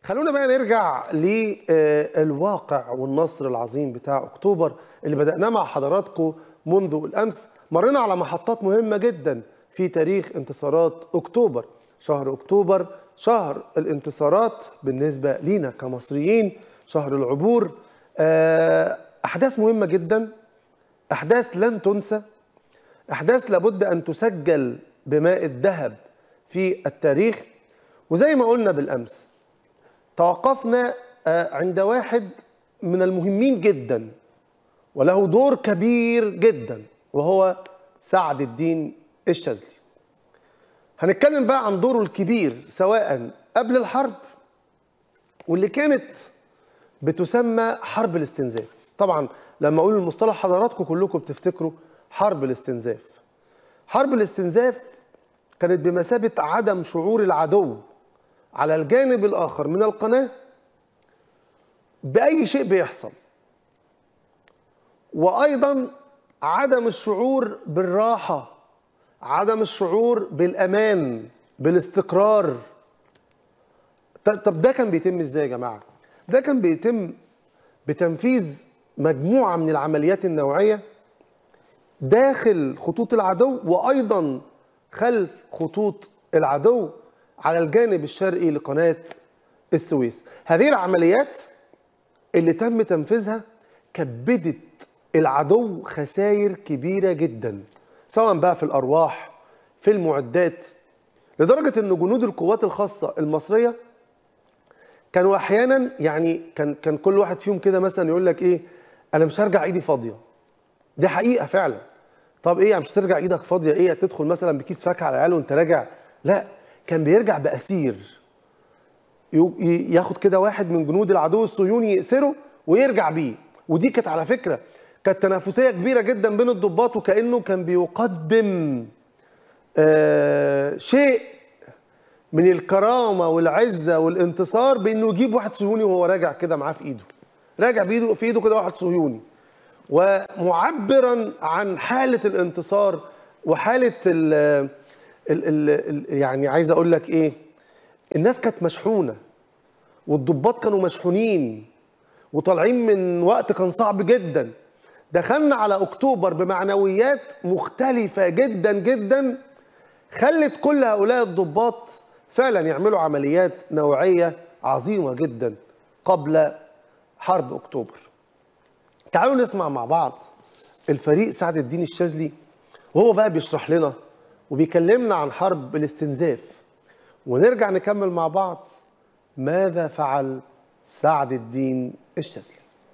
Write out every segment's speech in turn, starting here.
خلونا بقى نرجع للواقع والنصر العظيم بتاع اكتوبر اللي بدأناه مع حضراتكم منذ الامس مرينا على محطات مهمه جدا في تاريخ انتصارات اكتوبر شهر اكتوبر شهر الانتصارات بالنسبه لينا كمصريين شهر العبور آه، احداث مهمه جدا احداث لن تنسى احداث لابد ان تسجل بماء الذهب في التاريخ وزي ما قلنا بالامس توقفنا آه، عند واحد من المهمين جدا وله دور كبير جدا وهو سعد الدين الشاذلي هنتكلم بقى عن دوره الكبير سواء قبل الحرب واللي كانت بتسمى حرب الاستنزاف طبعا لما اقول المصطلح حضراتكم كلكم بتفتكروا حرب الاستنزاف حرب الاستنزاف كانت بمثابة عدم شعور العدو على الجانب الآخر من القناة بأي شيء بيحصل وأيضا عدم الشعور بالراحة عدم الشعور بالأمان بالاستقرار ط- طب ده كان بيتم ازاي يا جماعة؟ ده كان بيتم بتنفيذ مجموعة من العمليات النوعية داخل خطوط العدو وايضا خلف خطوط العدو على الجانب الشرقي لقناه السويس. هذه العمليات اللي تم تنفيذها كبدت العدو خسائر كبيره جدا سواء بقى في الارواح في المعدات لدرجه ان جنود القوات الخاصه المصريه كانوا احيانا يعني كان كان كل واحد فيهم كده مثلا يقول لك ايه انا مش هرجع ايدي فاضيه دي حقيقه فعلا طب ايه يعني مش ترجع ايدك فاضيه ايه تدخل مثلا بكيس فاكهه على العيال وانت راجع لا كان بيرجع باسير يو- ي- ياخد كده واحد من جنود العدو الصهيوني يأسره ويرجع بيه ودي كانت على فكره كانت تنافسيه كبيره جدا بين الضباط وكانه كان بيقدم آه شيء من الكرامه والعزه والانتصار بانه يجيب واحد صهيوني وهو راجع كده معاه في ايده راجع بايده في ايده كده واحد صهيوني ومعبرا عن حاله الانتصار وحاله ال ال ال ال يعني عايز اقول لك ايه الناس كانت مشحونه والضباط كانوا مشحونين وطالعين من وقت كان صعب جدا دخلنا على اكتوبر بمعنويات مختلفه جدا جدا خلت كل هؤلاء الضباط فعلا يعملوا عمليات نوعيه عظيمه جدا قبل حرب اكتوبر تعالوا نسمع مع بعض الفريق سعد الدين الشاذلي وهو بقى بيشرح لنا وبيكلمنا عن حرب الاستنزاف ونرجع نكمل مع بعض ماذا فعل سعد الدين الشاذلي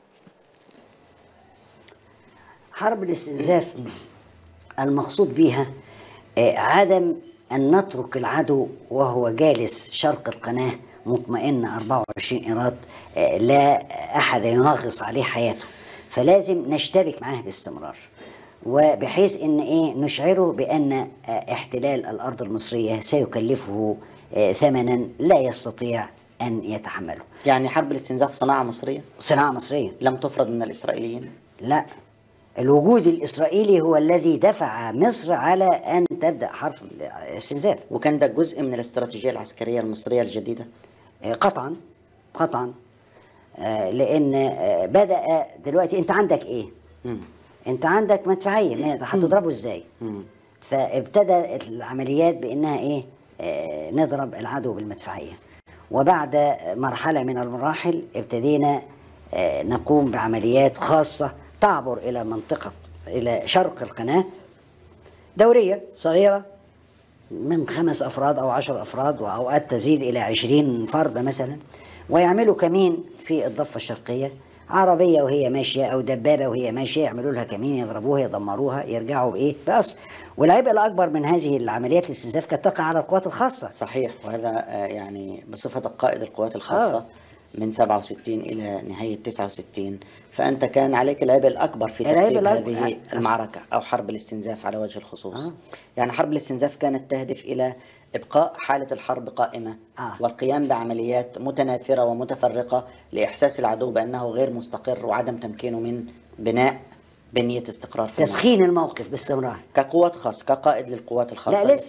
حرب الاستنزاف المقصود بها آه، عدم أن نترك العدو وهو جالس شرق القناة مطمئن 24 إيراد آه، لا أحد ينغص عليه حياته فلازم نشتبك معاه باستمرار وبحيث ان ايه نشعره بان آه، احتلال الارض المصريه سيكلفه آه، ثمنا لا يستطيع ان يتحمله. يعني حرب الاستنزاف صناعة مصرية صناعه مصريه لم تفرض من الإسرائيليين لا الوجود الإسرائيلي هو الذي دفع مصر على أن تبدأ حرب الاستنزاف وكان ده جزء من الاستراتيجية العسكرية المصرية الجديدة آه، قطعا قطعا آه، لأن آه، بدأ دلوقتي أنت عندك إيه؟ مم. أنت عندك مدفعية ما- هتضربه إزاي؟ مم. فابتدى العمليات بأنها إيه؟ آه، نضرب العدو بالمدفعية وبعد مرحلة من المراحل ابتدينا آه، نقوم بعمليات خاصة تعبر إلى منطقة إلى شرق القناة دورية صغيرة من خمس أفراد أو عشر أفراد وأوقات تزيد إلى عشرين فرد مثلا ويعملوا كمين في الضفة الشرقية عربية وهي ماشية أو دبابة وهي ماشية يعملوا لها كمين يضربوها يدمروها يرجعوا بإيه بأسر والعبء الأكبر من هذه العمليات الاستنزاف كانت تقع على القوات الخاصة صحيح وهذا آه، يعني بصفتك قائد القوات الخاصة آه. من 67 إلى نهاية 69 فأنت كان عليك العبء الأكبر في العبء ترتيب الأكبر. هذه أص- المعركة أو حرب الاستنزاف على وجه الخصوص آه. يعني حرب الاستنزاف كانت تهدف إلى إبقاء حالة الحرب قائمة آه. والقيام بعمليات متناثرة ومتفرقة لإحساس العدو بأنه غير مستقر وعدم تمكينه من بناء بنية استقرار في المنطقة. تسخين الموقف باستمرار كقوات خاصة كقائد للقوات الخاصة لا لسه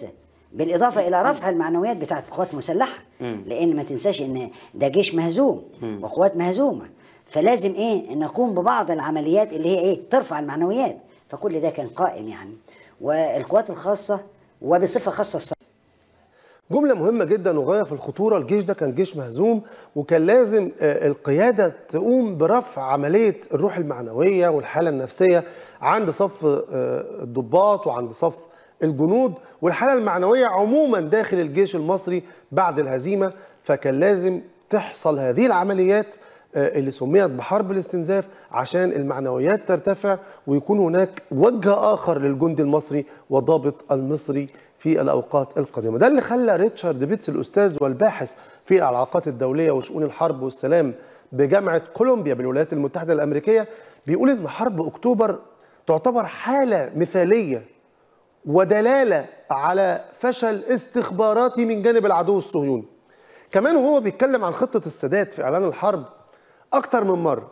بالاضافه الى رفع المعنويات بتاعت القوات المسلحه لان ما تنساش ان ده جيش مهزوم وقوات مهزومه فلازم ايه نقوم ببعض العمليات اللي هي ايه ترفع المعنويات فكل ده كان قائم يعني والقوات الخاصه وبصفه خاصه الص- جملة مهمة جدا وغاية في الخطورة الجيش ده كان جيش مهزوم وكان لازم آه، القيادة تقوم برفع عملية الروح المعنوية والحالة النفسية عند صف آه، الضباط وعند صف الجنود والحالة المعنوية عموما داخل الجيش المصري بعد الهزيمة فكان لازم تحصل هذه العمليات آه، اللي سميت بحرب الاستنزاف عشان المعنويات ترتفع ويكون هناك وجه آخر للجندي المصري والضابط المصري في الأوقات القادمة ده اللي خلى ريتشارد بيتس الأستاذ والباحث في العلاقات الدولية وشؤون الحرب والسلام بجامعة كولومبيا بالولايات المتحدة الأمريكية بيقول إن حرب أكتوبر تعتبر حالة مثالية ودلالة على فشل استخباراتي من جانب العدو الصهيوني كمان وهو بيتكلم عن خطة السادات في إعلان الحرب أكتر من مرة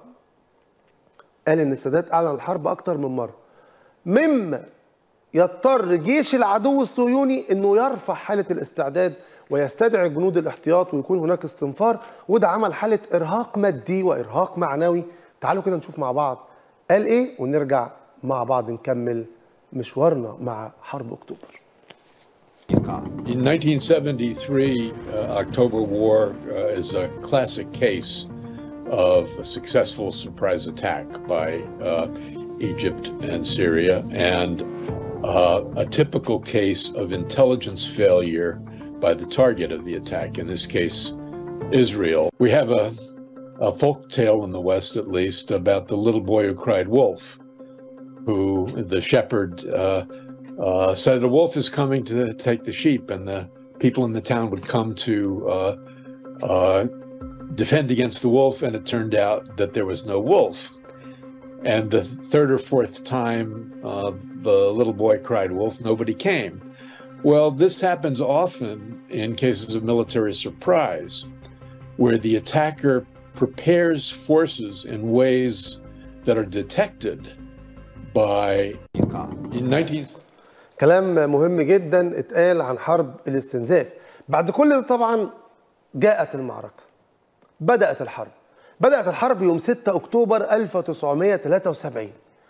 قال إن السادات أعلن الحرب أكتر من مرة مما يضطر جيش العدو الصهيوني انه يرفع حاله الاستعداد ويستدعي جنود الاحتياط ويكون هناك استنفار وده عمل حاله ارهاق مادي وارهاق معنوي تعالوا كده نشوف مع بعض قال ايه ونرجع مع بعض نكمل مشوارنا مع حرب اكتوبر In 1973, uh, October War uh, is a classic case of a successful surprise attack by uh, Egypt and Syria, and uh, a typical case of intelligence failure by the target of the attack, in this case, Israel. We have a, a folk tale in the West, at least, about the little boy who cried wolf, who the shepherd uh, uh, said a wolf is coming to take the sheep, and the people in the town would come to uh, uh, defend against the wolf, and it turned out that there was no wolf. And the third or fourth time uh, the little boy cried wolf, nobody came. Well, this happens often in cases of military surprise, where the attacker prepares forces in ways that are detected by. In 19. كلام مهم جدا اتقال عن حرب الاستنزاف بعد كل ده طبعا جاءت المعركة بدأت الحرب بدأت الحرب يوم 6 أكتوبر 1973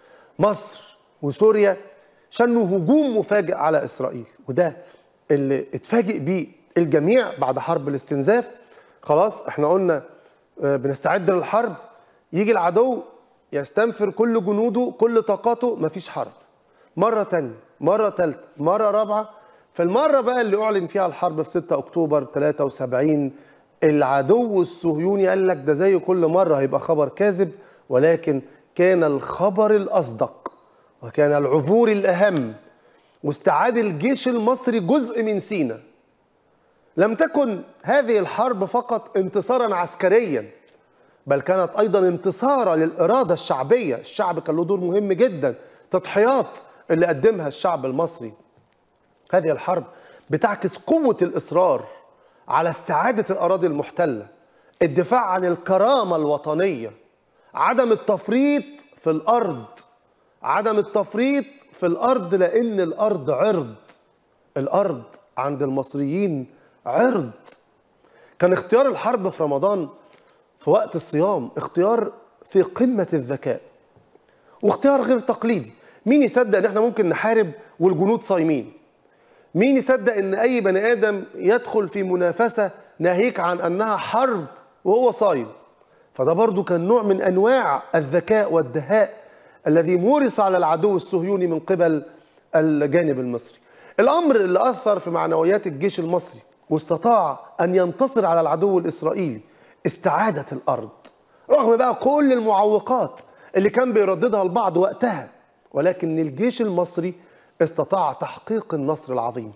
مصر وسوريا شنوا هجوم مفاجئ على إسرائيل وده اللي اتفاجئ بيه الجميع بعد حرب الاستنزاف خلاص احنا قلنا آه، بنستعد للحرب يجي العدو يستنفر كل جنوده كل طاقاته مفيش حرب مرة تانية مرة تالتة مرة رابعة في المرة بقى اللي أعلن فيها الحرب في 6 أكتوبر 73 العدو الصهيوني قال لك ده زي كل مرة هيبقى خبر كاذب ولكن كان الخبر الأصدق وكان العبور الأهم واستعاد الجيش المصري جزء من سينا لم تكن هذه الحرب فقط انتصارا عسكريا بل كانت ايضا انتصارا للاراده الشعبيه، الشعب كان له دور مهم جدا، تضحيات اللي قدمها الشعب المصري. هذه الحرب بتعكس قوه الاصرار على استعاده الاراضي المحتله، الدفاع عن الكرامه الوطنيه، عدم التفريط في الارض، عدم التفريط في الارض لان الارض عرض. الارض عند المصريين عرض. كان اختيار الحرب في رمضان في وقت الصيام اختيار في قمة الذكاء واختيار غير تقليدي مين يصدق ان احنا ممكن نحارب والجنود صايمين مين يصدق ان اي بني ادم يدخل في منافسة ناهيك عن انها حرب وهو صايم فده برضو كان نوع من انواع الذكاء والدهاء الذي مورس على العدو الصهيوني من قبل الجانب المصري الامر اللي اثر في معنويات الجيش المصري واستطاع ان ينتصر على العدو الاسرائيلي استعادة الأرض رغم بقى كل المعوقات اللي كان بيرددها البعض وقتها ولكن الجيش المصري استطاع تحقيق النصر العظيم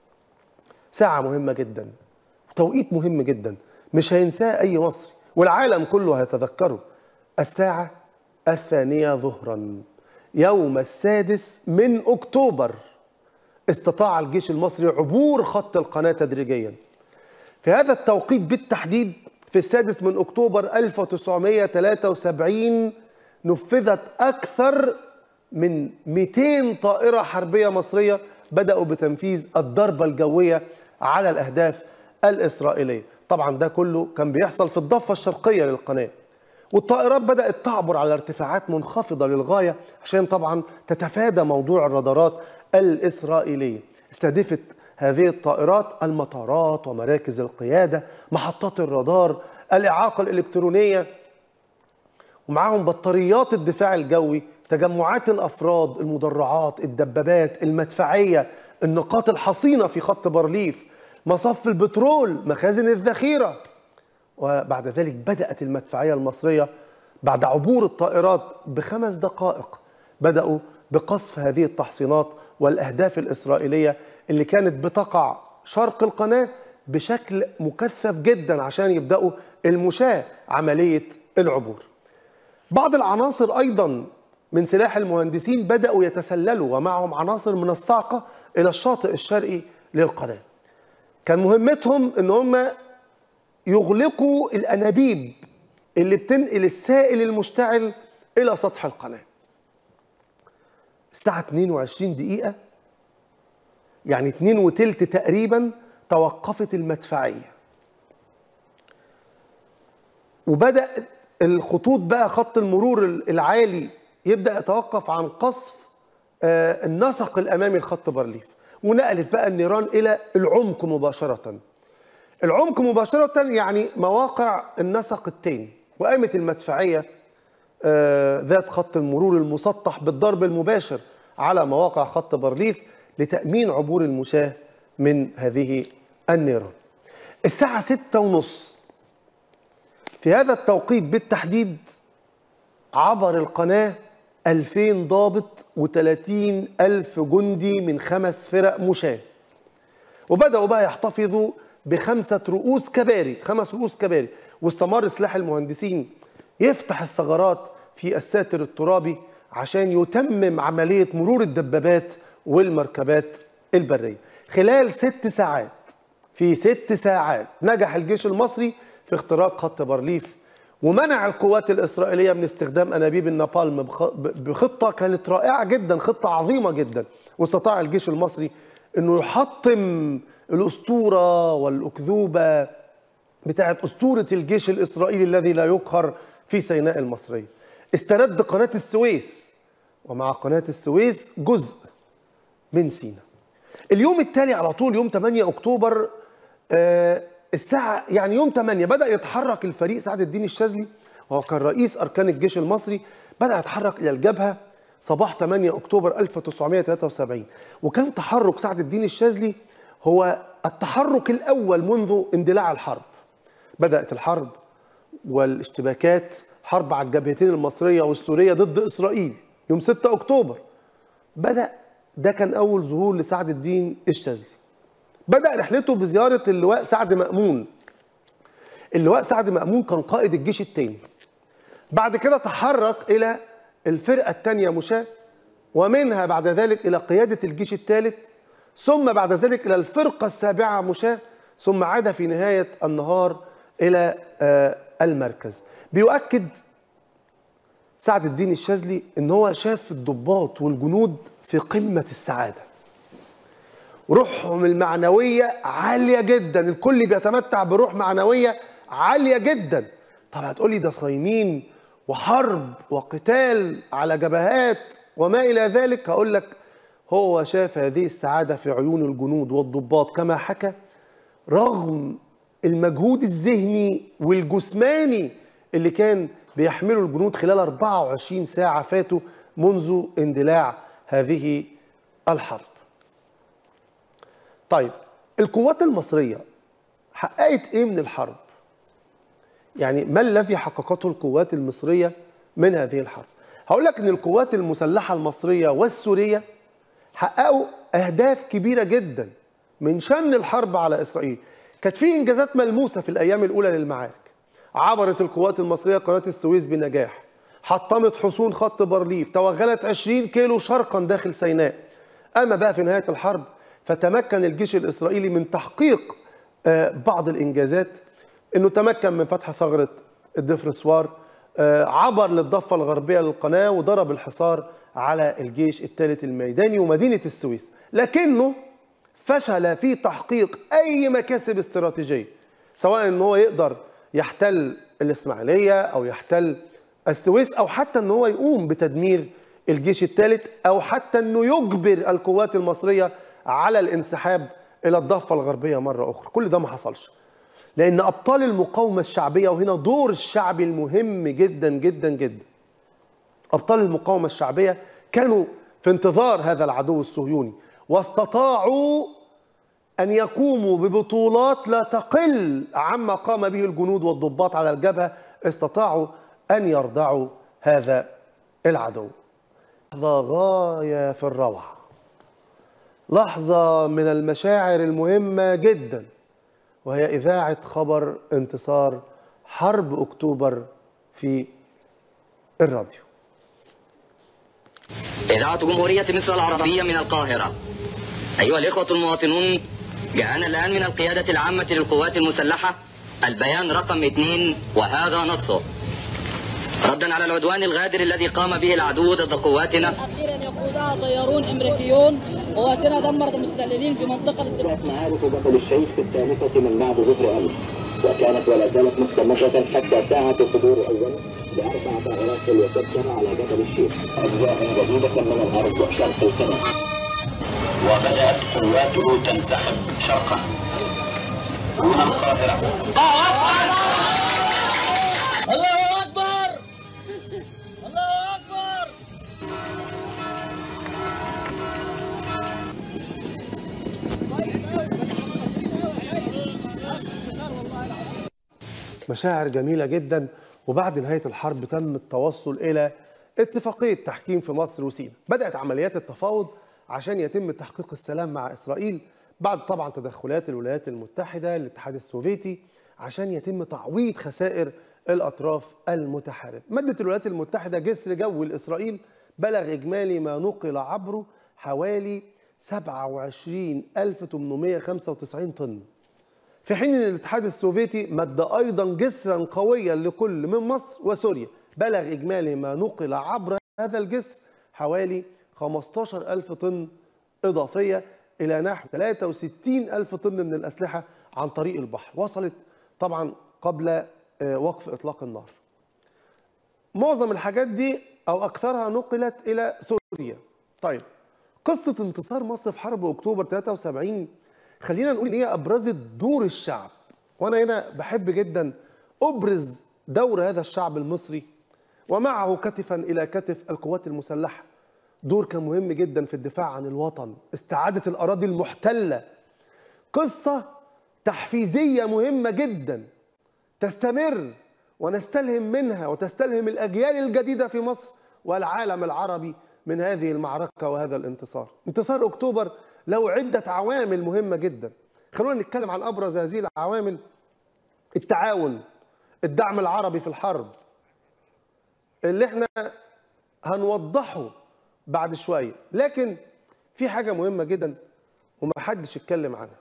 ساعة مهمة جدا توقيت مهم جدا مش هينساه أي مصري والعالم كله هيتذكره الساعة الثانية ظهرا يوم السادس من أكتوبر استطاع الجيش المصري عبور خط القناة تدريجيا في هذا التوقيت بالتحديد في السادس من أكتوبر 1973 نفذت أكثر من 200 طائرة حربية مصرية بدأوا بتنفيذ الضربة الجوية على الأهداف الإسرائيلية طبعا ده كله كان بيحصل في الضفة الشرقية للقناة والطائرات بدأت تعبر على ارتفاعات منخفضة للغاية عشان طبعا تتفادى موضوع الرادارات الإسرائيلية استهدفت هذه الطائرات المطارات ومراكز القيادة محطات الرادار الإعاقة الإلكترونية ومعاهم بطاريات الدفاع الجوي تجمعات الافراد المدرعات الدبابات المدفعيه النقاط الحصينه في خط بارليف مصف البترول مخازن الذخيره وبعد ذلك بدات المدفعيه المصريه بعد عبور الطائرات بخمس دقائق بداوا بقصف هذه التحصينات والاهداف الاسرائيليه اللي كانت بتقع شرق القناه بشكل مكثف جدا عشان يبداوا المشاه عمليه العبور بعض العناصر ايضا من سلاح المهندسين بداوا يتسللوا ومعهم عناصر من الصاعقه الى الشاطئ الشرقي للقناه. كان مهمتهم ان هم يغلقوا الانابيب اللي بتنقل السائل المشتعل الى سطح القناه. الساعه 22 دقيقه يعني 2 وتلت تقريبا توقفت المدفعيه. وبدات الخطوط بقى خط المرور العالي يبدا يتوقف عن قصف آه، النسق الامامي لخط بارليف ونقلت بقى النيران الى العمق مباشره العمق مباشره يعني مواقع النسق الثاني وقامت المدفعيه آه، ذات خط المرور المسطح بالضرب المباشر على مواقع خط بارليف لتامين عبور المشاه من هذه النيران الساعه ستة ونص في هذا التوقيت بالتحديد عبر القناة 2000 ضابط و30 ألف جندي من خمس فرق مشاة وبدأوا بقى يحتفظوا بخمسة رؤوس كباري خمس رؤوس كباري واستمر سلاح المهندسين يفتح الثغرات في الساتر الترابي عشان يتمم عملية مرور الدبابات والمركبات البرية خلال ست ساعات في ست ساعات نجح الجيش المصري في اختراق خط بارليف ومنع القوات الإسرائيلية من استخدام أنابيب النابالم بخ- بخطة كانت رائعة جدا خطة عظيمة جدا واستطاع الجيش المصري أنه يحطم الأسطورة والأكذوبة بتاعت أسطورة الجيش الإسرائيلي الذي لا يقهر في سيناء المصرية استرد قناة السويس ومع قناة السويس جزء من سيناء اليوم التالي على طول يوم 8 أكتوبر آه، الساعة يعني يوم 8 بدأ يتحرك الفريق سعد الدين الشاذلي وهو كان رئيس أركان الجيش المصري بدأ يتحرك إلى الجبهة صباح 8 أكتوبر 1973 وكان تحرك سعد الدين الشاذلي هو التحرك الأول منذ اندلاع الحرب بدأت الحرب والاشتباكات حرب على الجبهتين المصرية والسورية ضد إسرائيل يوم 6 أكتوبر بدأ ده كان أول ظهور لسعد الدين الشاذلي بدأ رحلته بزيارة اللواء سعد مأمون اللواء سعد مأمون كان قائد الجيش الثاني بعد كده تحرك إلى الفرقة الثانية مشاة ومنها بعد ذلك إلى قيادة الجيش الثالث ثم بعد ذلك إلى الفرقة السابعة مشاة ثم عاد في نهاية النهار إلى آه، المركز بيؤكد سعد الدين الشاذلي ان هو شاف الضباط والجنود في قمه السعاده روحهم المعنويه عاليه جدا الكل بيتمتع بروح معنويه عاليه جدا طب هتقولي ده صايمين وحرب وقتال على جبهات وما الى ذلك هقول لك هو شاف هذه السعاده في عيون الجنود والضباط كما حكى رغم المجهود الذهني والجسماني اللي كان بيحمله الجنود خلال 24 ساعة فاتوا منذ اندلاع هذه الحرب. طيب القوات المصرية حققت ايه من الحرب؟ يعني ما الذي حققته القوات المصرية من هذه الحرب؟ هقول لك ان القوات المسلحة المصرية والسورية حققوا اهداف كبيرة جدا من شن الحرب على اسرائيل. كانت في انجازات ملموسة في الايام الاولى للمعارك. عبرت القوات المصرية قناة السويس بنجاح حطمت حصون خط بارليف توغلت 20 كيلو شرقا داخل سيناء أما بقى في نهاية الحرب فتمكن الجيش الإسرائيلي من تحقيق آه، بعض الإنجازات أنه تمكن من فتح ثغرة الدفرسوار آه، عبر للضفة الغربية للقناة وضرب الحصار على الجيش الثالث الميداني ومدينة السويس لكنه فشل في تحقيق أي مكاسب استراتيجية سواء ان هو يقدر يحتل الإسماعيلية أو يحتل السويس أو حتى ان هو يقوم بتدمير الجيش الثالث أو حتى انه يجبر القوات المصرية على الانسحاب إلى الضفة الغربية مرة أخرى كل ده ما حصلش لأن أبطال المقاومة الشعبية وهنا دور الشعب المهم جدا جدا جدا أبطال المقاومة الشعبية كانوا في انتظار هذا العدو الصهيوني واستطاعوا أن يقوموا ببطولات لا تقل عما قام به الجنود والضباط على الجبهة استطاعوا أن يردعوا هذا العدو لحظة غاية في الروعة لحظة من المشاعر المهمة جدا وهي إذاعة خبر انتصار حرب أكتوبر في الراديو إذاعة جمهورية مصر العربية من القاهرة أيها الإخوة المواطنون جاءنا الآن من القيادة العامة للقوات المسلحة البيان رقم اثنين وهذا نصه ردا على العدوان الغادر الذي قام به العدو ضد قواتنا أخيرا يقودها طيارون أمريكيون قواتنا دمرت المتسللين في منطقة كانت معارك جبل الشيخ في الثالثة من بعد ظهر أمس وكانت ولا زالت مستمرة حتى ساعة صدور أول بأربع طائرات وستة على جبل الشيخ أجزاء جديدة من الأرض شرق القناة وبدأت قواته تنسحب شرقا دون القاهرة الله أكبر الله أكبر مشاعر جميلة جدا وبعد نهاية الحرب تم التوصل إلى اتفاقية تحكيم في مصر وسيناء بدأت عمليات التفاوض عشان يتم تحقيق السلام مع إسرائيل بعد طبعا تدخلات الولايات المتحدة الاتحاد السوفيتي عشان يتم تعويض خسائر الأطراف المتحاربة مادة الولايات المتحدة جسر جو لإسرائيل بلغ إجمالي ما نقل عبره حوالي 27895 طن في حين ان الاتحاد السوفيتي مد ايضا جسرا قويا لكل من مصر وسوريا بلغ اجمالي ما نقل عبر هذا الجسر حوالي 15 ألف طن إضافية إلى نحو 63 ألف طن من الأسلحة عن طريق البحر وصلت طبعا قبل آه، وقف إطلاق النار معظم الحاجات دي أو أكثرها نقلت إلى سوريا طيب قصة انتصار مصر في حرب أكتوبر 73 خلينا نقول ان هي ابرزت دور الشعب وانا هنا بحب جدا ابرز دور هذا الشعب المصري ومعه كتفا الى كتف القوات المسلحه دور كان مهم جدا في الدفاع عن الوطن استعاده الاراضي المحتله قصه تحفيزيه مهمه جدا تستمر ونستلهم منها وتستلهم الاجيال الجديده في مصر والعالم العربي من هذه المعركه وهذا الانتصار انتصار اكتوبر له عدة عوامل مهمة جدا خلونا نتكلم عن أبرز هذه العوامل التعاون الدعم العربي في الحرب اللي احنا هنوضحه بعد شوية لكن في حاجة مهمة جدا ومحدش اتكلم عنها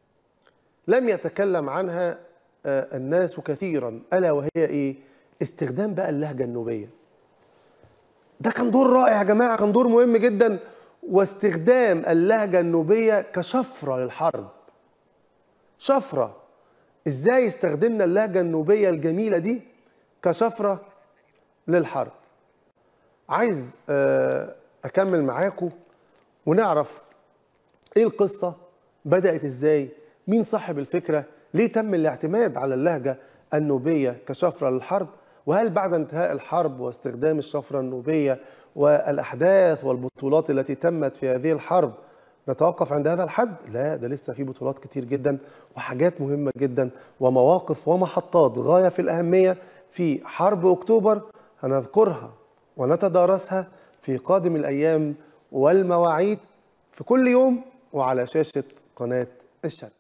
لم يتكلم عنها آه، الناس كثيرا ألا وهي إيه استخدام بقى اللهجة النوبية ده كان دور رائع يا جماعة كان دور مهم جدا واستخدام اللهجة النوبية كشفرة للحرب شفرة ازاي استخدمنا اللهجة النوبية الجميلة دي كشفرة للحرب عايز آه، اكمل معاكم ونعرف ايه القصة بدأت ازاي مين صاحب الفكرة ليه تم الاعتماد على اللهجة النوبية كشفرة للحرب وهل بعد انتهاء الحرب واستخدام الشفرة النوبية والأحداث والبطولات التي تمت في هذه الحرب نتوقف عند هذا الحد؟ لا ده لسه في بطولات كتير جدا وحاجات مهمة جدا ومواقف ومحطات غاية في الأهمية في حرب أكتوبر هنذكرها ونتدارسها في قادم الأيام والمواعيد في كل يوم وعلى شاشة قناة الشرق